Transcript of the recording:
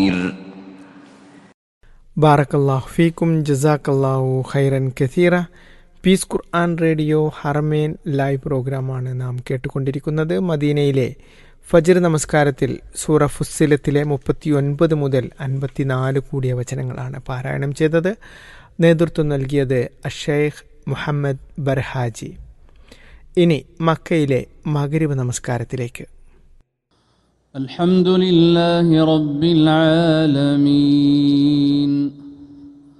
ബാറക്കല്ലാഹു ഫീക്കും ജസാക്കല്ലാഹു ഖൈറൻ കഥീറ Peace Quran radio Haramain live പ്രോഗ്രാമാണ് നാം കേട്ടുകൊണ്ടിരിക്കുന്നത് മദീനയിലെ ഫജർ നമസ്കാരത്തിൽ സൂറ ഫുസ്സിലത്തിലെ മുപ്പത്തി ഒൻപത് മുതൽ അൻപത്തിനാല് കൂടിയ വചനങ്ങളാണ് പാരായണം ചെയ്തത് നേതൃത്വം നൽകിയത് അഷേഖ് മുഹമ്മദ് ബർഹാജി ഇനി മക്കയിലെ മകരിവ് നമസ്കാരത്തിലേക്ക് الحمد لله رب العالمين